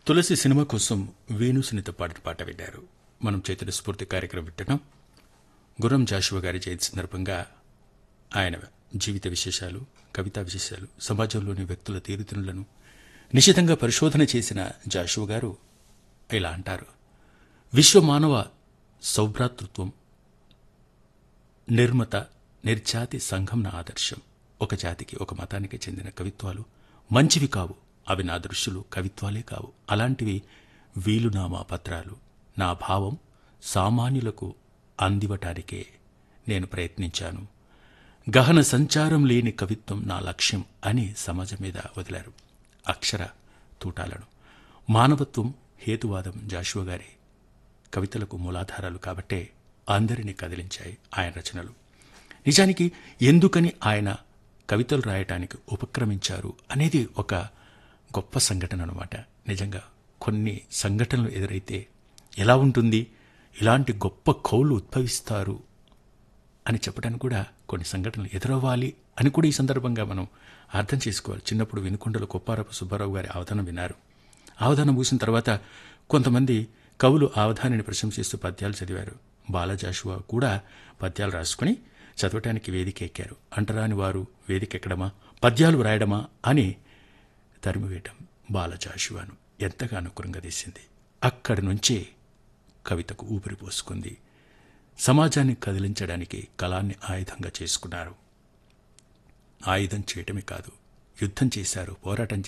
తులసి cinema కోసం వేణు సునీత పాడిన పాట విన్నారు మనం చైతన్య స్ఫూర్తి కార్యక్రమం వింటున్నాం గుర్రం జాషువా గారి జయంతి సందర్భంగా ఆయన జీవిత విశేషాలు కవితా విశేషాలు సమాజంలోని వ్యక్తుల తీరుతెన్నులను నిశితంగా పరిశోధన చేసిన జాషువా గారు ఇలా అంటారు విశ్వ మానవ సౌభ్రాతృత్వం నిర్మత నిర్జాతి సంఘం నా ఆదర్శం ఒక జాతికి ఒక మతానికి చెందిన కవిత్వాలు మంచివి కావు అవి నా దృశ్యులు కవిత్వాలే కావు అలాంటివి వీలునామా పత్రాలు నా భావం సామాన్యులకు అందివటానికే నేను ప్రయత్నించాను గహన సంచారం లేని కవిత్వం నా లక్ష్యం అని సమాజం మీద వదిలారు అక్షర తూటాలను మానవత్వం హేతువాదం జాషువా గారి కవితలకు మూలాధారాలు కాబట్టే అందరినీ కదిలించాయి ఆయన రచనలు నిజానికి ఎందుకని ఆయన కవితలు రాయటానికి ఉపక్రమించారు అనేది ఒక గొప్ప సంఘటన అనమాట నిజంగా కొన్ని సంఘటనలు ఎదురైతే ఎలా ఉంటుంది ఇలాంటి గొప్ప కవులు ఉద్భవిస్తారు అని చెప్పడానికి కూడా కొన్ని సంఘటనలు ఎదురవ్వాలి అని కూడా ఈ సందర్భంగా మనం అర్థం చేసుకోవాలి చిన్నప్పుడు వినుకొండలో కొప్పారపు సుబ్బారావు గారి అవధానం విన్నారు అవధానం మూసిన తర్వాత కొంతమంది కవులు అవధానిని ప్రశంసిస్తూ పద్యాలు చదివారు బాలజాషువా కూడా పద్యాలు రాసుకుని చదవటానికి వేదిక ఎక్కారు అంటరాని వారు వేదిక ఎక్కడమా పద్యాలు వ్రాయడమా అని తరిమివేయటం బాలజాషువాను ఎంతగానో కృంగదీసింది అక్కడి నుంచే కవితకు ఊపిరి పోసుకుంది సమాజాన్ని కదిలించడానికి కళాన్ని ఆయుధంగా చేసుకున్నారు ఆయుధం చేయటమే కాదు యుద్ధం చేశారు పోరాటం